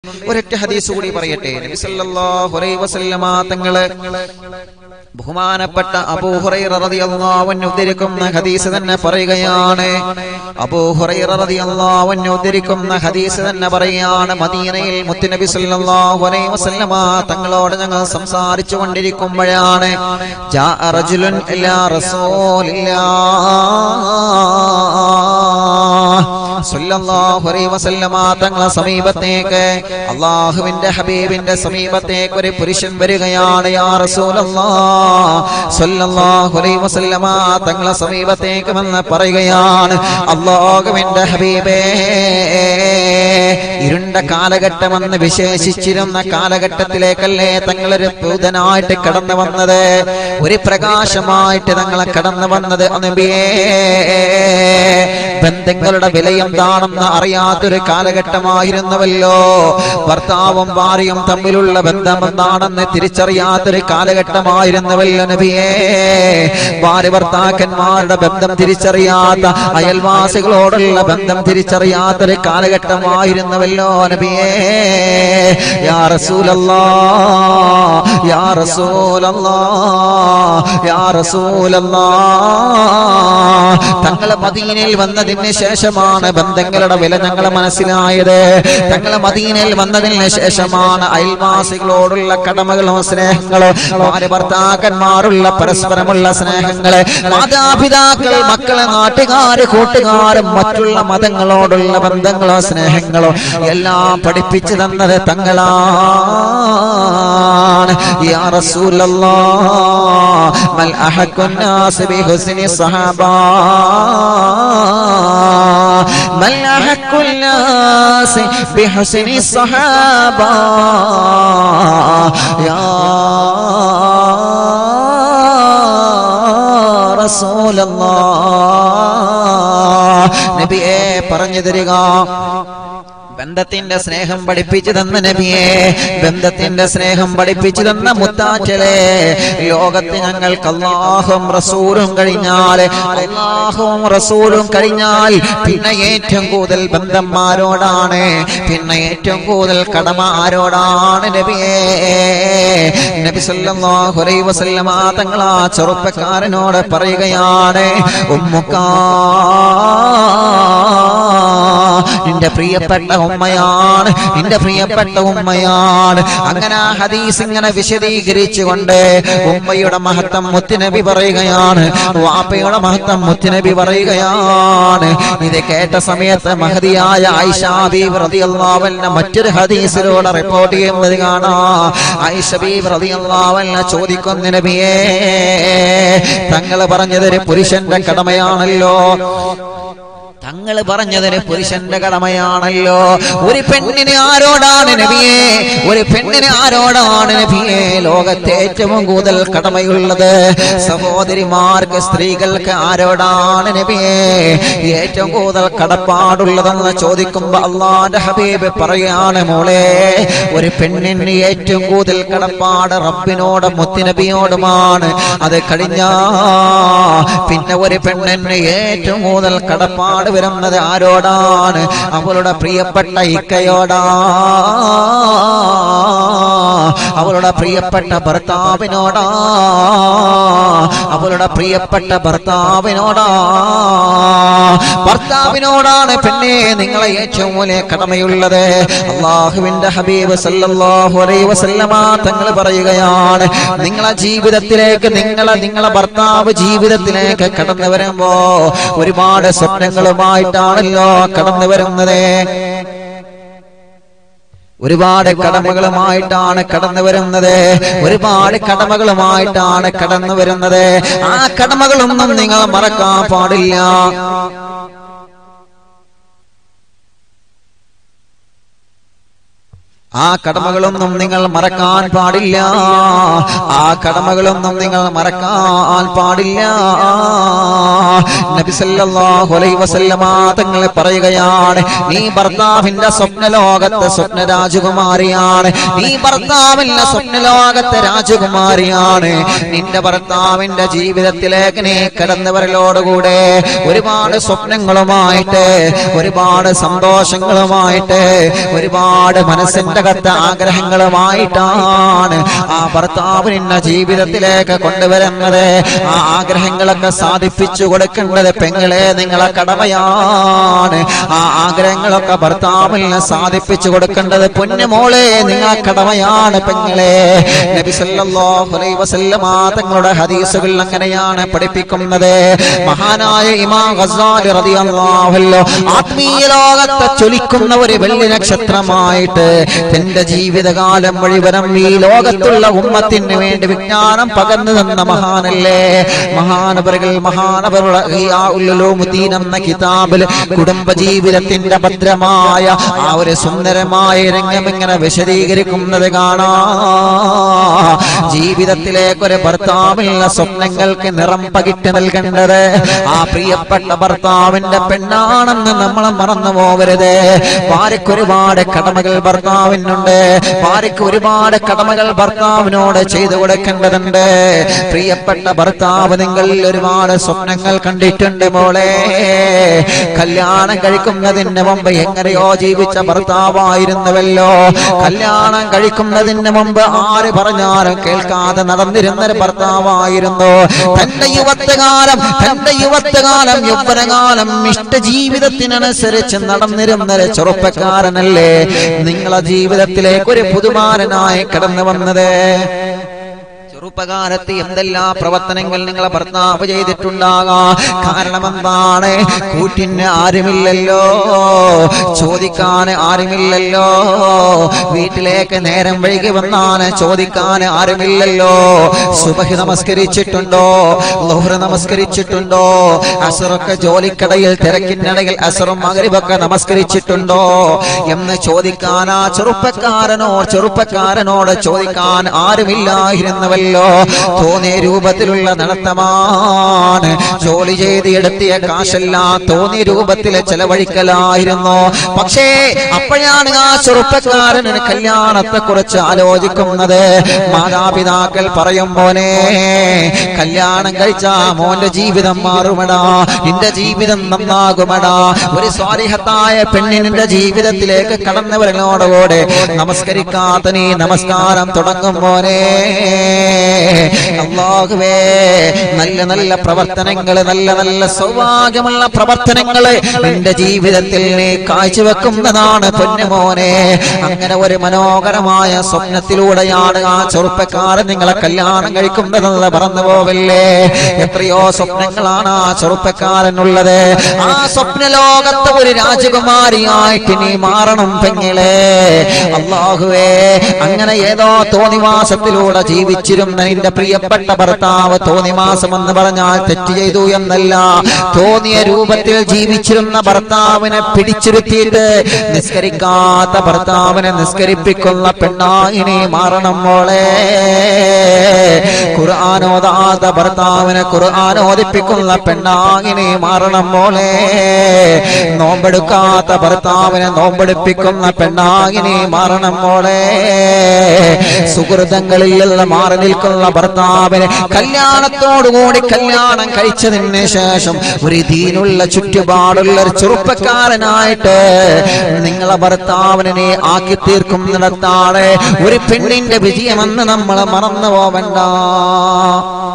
ഒരൊറ്റ ഹദീസ് കൂടി പറയട്ടെ നബി സല്ലല്ലാഹു അലൈഹി വസല്ലമ തങ്ങള് ബഹുമാനപ്പെട്ട അബൂ ഹുറൈറ റളിയല്ലാഹു അൻഹു ഉദ്ധരിക്കുന്ന ഹദീസ് തന്നെ പറയുകയാണ് അബൂ ഹുറൈറ റളിയല്ലാഹു അൻഹു ഉദ്ധരിക്കുന്ന ഹദീസ് തന്നെ പറയുകയാണ് മദീനയിൽ മുത്തുനബി സല്ലല്ലാഹു അലൈഹി വസല്ലമ തങ്ങളോട് ഞങ്ങൾ സംസാരിച്ചു കൊണ്ടിരിക്കുമ്പോഴാണ് ജാഅ റജുലുൻ ഇലാ റസൂലില്ലാഹ് സല്ലല്ലാഹു അലൈഹി വസല്ലമ തങ്ങളെ സമീപത്തേക്ക് അള്ളാഹുവിന്റെ ഹബീബിന്റെ സമീപത്തേക്ക് ഒരു പുരുഷൻ വരികയാണ് യാ റസൂലല്ലാഹ് സല്ലല്ലാഹു അലൈഹി വസല്ലമ തങ്ങളെ സമീപത്തേക്ക് വന്ന് പറയുകയാണ് അള്ളാഹുവിന്റെ ഹബീബേ ഇരുണ്ട കാലഘട്ടമെന്ന് വിശേഷിച്ചിരുന്ന കാലഘട്ടത്തിലേക്കല്ലേ തങ്ങളൊരു പൂതനായിട്ട് കടന്നു വന്നത് ഒരു പ്രകാശമായിട്ട് തങ്ങളെ കടന്നു വന്നത് നബിയേ ബന്ധങ്ങളുടെ വില എന്താണെന്ന് അറിയാത്തൊരു കാലഘട്ടമായിരുന്നുവല്ലോ ഭർത്താവും ഭാര്യയും തമ്മിലുള്ള ബന്ധം എന്താണെന്ന് തിരിച്ചറിയാത്തൊരു കാലഘട്ടമായിരുന്നുവല്ലോ നബിയേ ഭാര്യ ഭർത്താക്കന്മാരുടെ ബന്ധം തിരിച്ചറിയാത്ത അയൽവാസികളോടുള്ള ബന്ധം തിരിച്ചറിയാത്തൊരു കാലഘട്ടമായിരുന്നുവല്ലോ നബിയേ യാ റസൂലല്ലാ യാ റസൂലല്ലാ യാ റസൂലല്ലാ തങ്ങളെ മദീനയിൽ വന്നതിന് ശേഷമാണ് ബന്ധങ്ങളുടെ വില ഞങ്ങൾ മനസ്സിലായത് തങ്ങളെ മദീനയിൽ വന്നതിന് ശേഷമാണ് അയൽവാസികളോടുള്ള കടമകളും സ്നേഹങ്ങളും ഭാര്യ ഭർത്താക്കന്മാരുള്ള പരസ്പരമുള്ള സ്നേഹങ്ങള് മാതാപിതാക്കൾ മക്കളെ നാട്ടുകാര് കൂട്ടുകാരും മറ്റുള്ള മതങ്ങളോടുള്ള ബന്ധങ്ങളോ സ്നേഹങ്ങളോ എല്ലാം പഠിപ്പിച്ചു തന്നത് തങ്ങളാണ് യാ റസൂലല്ലാഹ് മൽ അഹഖുൻ നാസ് ബിഹുസ്നി സഹാബാ മൽ അഹഖുൻ നാസ് ബിഹുസ്നി സഹാബാ യാ റസൂലല്ലാഹ് നബിയെ പറഞ്ഞു തരിക ബന്ധത്തിന്റെ സ്നേഹം പഠിപ്പിച്ചു തന്ന നബിയെ ബന്ധത്തിന്റെ സ്നേഹം പഠിപ്പിച്ചു തന്ന മുത്താച്ചലെ ലോകത്ത് ഞങ്ങൾക്ക് അള്ളാഹും റസൂലും കഴിഞ്ഞാൽ അള്ളാഹും റസൂലും കഴിഞ്ഞാൽ പിന്നെ ഏറ്റവും കൂടുതൽ ബന്ധന്മാരോടാണ് പിന്നെ ഏറ്റവും കൂടുതൽ കടമ ആരോടാണ് നബിയെ നബി സല്ലല്ലാഹു അലൈഹി വസല്ലമ തങ്ങൾ ആ ചെറുപ്പക്കാരനോട് പറയുകയാണ് ഉമ്മുക്കാ നിന്റെ പ്രിയപ്പെട്ട ഉമ്മയാണ് നിന്റെ പ്രിയപ്പെട്ട ഉമ്മയാണ് അങ്ങനെ ആ ഹദീസ് ഇങ്ങനെ വിശദീകരിച്ചുകൊണ്ട് ഉമ്മയുടെ മഹത്വം മുത്തുനബി പറയുകയാണ് വാപ്പയുടെ മഹത്വം മുത്തുനബി പറയുകയാണ് ഇത് കേട്ട സമയത്ത് മഹതിയായ ഐഷാബീബ് റളിയല്ലാഹുവിന്റെ മറ്റൊരു ഹദീസിലൂടെ റിപ്പോർട്ട് ചെയ്യുന്നത് കാണാം ഐഷബീബ് റളിയല്ലാഹുവിനെ ചോദിക്കുന്ന നബിയേ തങ്ങൾ പറഞ്ഞതൊരു പുരുഷന്റെ കടമയാണല്ലോ തങ്ങൾ പറഞ്ഞതിന് പുരുഷന്റെ കടമയാണല്ലോ ഒരു പെണ്ണിന് ആരോടാണ് നബിയെ ഒരു പെണ്ണിന് ആരോടാണ് നബിയെ ലോകത്തെ ഏറ്റവും കൂടുതൽ കടമയുള്ളത് സഹോദരിമാർക്ക് സ്ത്രീകൾക്ക് ആരോടാണ് നബിയെ ഏറ്റവും കൂടുതൽ കടപ്പാടുള്ളതെന്ന് ചോദിക്കുമ്പോ അള്ളാന്റെ ഹബീബ് പറയാണ് മോളെ ഒരു പെണ്ണിന് ഏറ്റവും കൂടുതൽ കടപ്പാട് റബ്ബിനോട് മുത്തുനബിയോടുമാണ് അത് കഴിഞ്ഞാ പിന്നെ ഒരു പെണ്ണിന് ഏറ്റവും കൂടുതൽ കടപ്പാട് വരുന്നത് ആരോടാണ് അവളുടെ പ്രിയപ്പെട്ട ഇക്കയോടാ അവളുടെ പ്രിയപ്പെട്ട ഭർത്താവിനോടാ അവളുടെ പ്രിയപ്പെട്ട ഭർത്താവിനോടാ ഭർത്താവിനോടാണ് പെണ്ണെ നിങ്ങളെ ഏറ്റവും വലിയ കടമയുള്ളത് അള്ളാഹുവിന്റെ ഹബീബ് സല്ലല്ലാഹു അലൈഹി വസല്ലമ തങ്ങൾ പറയുകയാണ് നിങ്ങളെ ജീവിതത്തിലേക്ക് നിങ്ങളെ നിങ്ങളെ ഭർത്താവ് ജീവിതത്തിലേക്ക് കടന്നു വരുമ്പോ ഒരുപാട് സ്വപ്നങ്ങളുമായിട്ടാണല്ലോ കടന്നു വരുന്നത് ഒരുപാട് കടമകളുമായിട്ടാണ് കടന്നു വരുന്നത് ഒരുപാട് കടമകളുമായിട്ടാണ് കടന്നു വരുന്നത് ആ കടമകളൊന്നും നിങ്ങൾ മറക്കാൻ പാടില്ല ആ കടമകളൊന്നും നിങ്ങൾ മറക്കാൻ പാടില്ല ആ കടമകളൊന്നും നിങ്ങൾ മറക്കാൻ പാടില്ല നബി സല്ലല്ലാഹു അലൈഹി വസല്ലമ തങ്ങൾ പറയുകയാണ് നീ ഭർത്താവിന്റെ സ്വപ്നലോകത്തെ സ്വപ്ന രാജകുമാരിയാണ് നീ ഭർത്താവിന്റെ സ്വപ്നലോകത്തെ രാജകുമാരിയാണ് നിന്റെ ഭർത്താവിന്റെ ജീവിതത്തിലേക്ക് നീ കടന്നവരിലോടുകൂടെ ഒരുപാട് സ്വപ്നങ്ങളുമായിട്ട് ഒരുപാട് സന്തോഷങ്ങളുമായിട്ട് ഒരുപാട് മനസ്സിന്റെ കത്ത ആഗ്രഹങ്ങളുമായിട്ടാണ് ആ ഭർത്താവ് നിന്നെ ജീവിതത്തിലേക്ക് കൊണ്ടുവരുന്നത് ആ ആഗ്രഹങ്ങളൊക്കെ സാധിപ്പിച്ചു കൊടുക്കേണ്ടത് പെങ്ങളെ നിങ്ങളെ കടമയാണ് ആ ആഗ്രഹങ്ങളൊക്കെ ഭർത്താവിന് സാധിപ്പിച്ചു കൊടുക്കേണ്ടത് പൊന്നുമോളെ നിങ്ങളെ കടമയാണ് പെങ്ങളെ നബി സല്ലല്ലാഹു അലൈഹി വസല്ലമ തങ്ങളുടെ ഹദീസുകൾ അങ്ങനെയാണ് പഠിപ്പിക്കുന്നത് മഹാനായ ഇമാം ഗസാലി റളിയല്ലാഹു അൻഹു ആത്മീയ ലോകത്തെ ചൊലിക്കുന്ന ഒരു വെള്ളി നക്ഷത്രമായിട്ട് തന്റെ ജീവിതകാലം മുഴുവനും ഈ ലോകത്തുള്ള ഉമ്മത്തിന് വേണ്ടി വിജ്ഞാനം പകർന്നു തന്ന മഹാനല്ലേ മഹാനവറുകൾ മഹാനവറുടെ ഉല്ലുലൂമുദ്ദീൻ എന്ന കിതാബിൽ കുടുംബ ജീവിതത്തിന്റെ ഭദ്രമായ ആ ഒരു സുന്ദരമായ രംഗം ഇങ്ങനെ വിശദീകരിക്കുന്നത് കാണാ ജീവിതത്തിലേക്ക് ഒരു ഭർത്താവിനുള്ള സ്വപ്നങ്ങൾക്ക് നിറം പകിട്ട് നൽകേണ്ടത് ആ പ്രിയപ്പെട്ട ഭർത്താവിന്റെ പെണ്ണാണെന്ന് നമ്മൾ മറന്നു പോകരുത് ഭാര്യയ്ക്ക് ഒരുപാട് കടമകൾ ഭർത്താവിനുണ്ട് ഭാര്യയ്ക്ക് ഒരുപാട് കടമകൾ ഭർത്താവിനോട് ചെയ്തു കൊടുക്കേണ്ടതുണ്ട് പ്രിയപ്പെട്ട ഭർത്താവ് നിങ്ങൾ ഒരുപാട് സ്വപ്നങ്ങൾ കണ്ടിട്ടുണ്ട് മോളെ കല്യാണം കഴിക്കുന്നതിന് മുമ്പ് എങ്ങനെയോ ജീവിച്ച ഭർത്താവായിരുന്നുവല്ലോ കല്യാണം കഴിക്കുന്നതിന് മുമ്പ് ആര് പറഞ്ഞാലും കേൾക്കാതെ നടന്നിരുന്ന ഒരു ഭർത്താവായിരുന്നു തന്റെ യുവത്വകാലം തന്റെ യുവത്വകാലം യൗവനകാലം ഇഷ്ട ജീവിതത്തിനനുസരിച്ച് നടന്നിരുന്ന ഒരു ചെറുപ്പക്കാരനല്ലേ നിങ്ങളെ ജീവിതത്തിലേക്ക് ഒരു പുതുമാരനായി കടന്നു വന്നത് ചെറുപ്പകാലത്ത് എന്തെല്ലാം പ്രവർത്തനങ്ങൾ നിങ്ങളെ ഭർത്താവ് ചെയ്തിട്ടുണ്ടാകാം കാരണം എന്താണ് കൂട്ടിന് ആരുമില്ലല്ലോ ചോദിക്കാൻ ആരുമില്ലല്ലോ വീട്ടിലേക്ക് നേരം വൈകി വന്നാൽ ചോദിക്കാൻ ആരുമില്ലല്ലോ സുബഹി നമസ്കരിച്ചിട്ടുണ്ടോ ലോഹ്ര നമസ്കരിച്ചിട്ടുണ്ടോ അസറൊക്കെ ജോലിക്കടയിൽ തിരക്കിനിടയിൽ അസറും മകരിവൊക്കെ നമസ്കരിച്ചിട്ടുണ്ടോ എന്ന് ചോദിക്കാൻ ആ ചെറുപ്പക്കാരനോ ചെറുപ്പക്കാരനോട് ചോദിക്കാൻ ആരുമില്ലായിരുന്നവല്ലോ തോന്നിയ രൂപത്തിലുള്ള നടത്തമാണ് ജോലി ചെയ്ത് എടുത്തിയ കാശെല്ലാം തോന്നിയ രൂപത്തിൽ ചെലവഴിക്കലായിരുന്നു പക്ഷേ അപ്പോഴാണ് ആ ചെറുപ്പക്കാരൻ കല്യാണത്തെ കുറിച്ച് ആലോചിക്കുന്നത് മാതാപിതാക്കൾ പറയും മോനെ കല്യാണം കഴിച്ച മോന്റെ ജീവിതം മാറുമടാ നിന്റെ ജീവിതം നന്നാകുമടാ ഒരു സ്വാരിഹത്തായ പെണ്ണിന്റെ ജീവിതത്തിലേക്ക് കടന്നവരിനോടുകൂടെ നമസ്കരിക്കാത്ത നീ നമസ്കാരം തുടങ്ങും മോനെ അള്ളാഹുവേ നല്ല നല്ല പ്രവർത്തനങ്ങൾ നല്ല നല്ല സൗഭാഗ്യമുള്ള പ്രവർത്തനങ്ങൾ നിന്റെ ജീവിതത്തിൽ നീ കാഴ്ചവെക്കുന്നതാണ് പൊന്നുമോനെ അങ്ങനെ ഒരു മനോഹരമായ സ്വപ്നത്തിലൂടെയാണ് ആ ചെറുപ്പക്കാരൻ നിങ്ങളെ കല്യാണം കഴിക്കുന്നതെന്ന് പറഞ്ഞു പോവല്ലേ എത്രയോ സ്വപ്നങ്ങളാണ് ആ ചെറുപ്പക്കാരനുള്ളത് ആ സ്വപ്ന ലോകത്തെ ഒരു രാജകുമാരിയായിട്ട് നീ മാറണം പെങ്ങളെ അള്ളാഹുവേ അങ്ങനെ ഏതോ തോന്നിവാസത്തിലൂടെ ജീവിച്ചിരുന്ന നിന്റെ പ്രിയപ്പെട്ട ഭർത്താവ് തോന്നിമാസം എന്ന് പറഞ്ഞാൽ തെറ്റ് ചെയ്തു എന്നല്ല തോന്നിയ രൂപത്തിൽ ജീവിച്ചിരുന്ന ഭർത്താവിനെ പിടിച്ചിരുത്തിയിട്ട് നിസ്കരിക്കാത്ത ഭർത്താവിനെ നിസ്കരിപ്പിക്കുന്ന പെണ്ണായി നീ മാറണം മോളെ ഖുർആാനോദാത്ത ഭർത്താവിനെ ഖുർആാനോദിപ്പിക്കുന്ന പെണ്ണായി നീ മാറണം മോളെ നോമ്പെടുക്കാത്ത ഭർത്താവിനെ നോമ്പെടുപ്പിക്കുന്ന പെണ്ണായി നീ മാറണം മോളെ സുഹൃതങ്ങളിൽ നിന്ന് മാറി നിൽക്കുന്ന ഭർത്താവിനെ കല്യാണത്തോടുകൂടി കല്യാണം കഴിച്ചതിന് ശേഷം ഒരു ദീനുള്ള ചുറ്റുപാടുള്ള ഒരു ചെറുപ്പക്കാരനായിട്ട് നിങ്ങളെ ഭർത്താവിനെ നീ ആക്കി തീർക്കുന്നിടത്താണ് ഒരു പെണ്ണിന്റെ വിജയമെന്ന് നമ്മൾ മറന്നു പോവണ്ട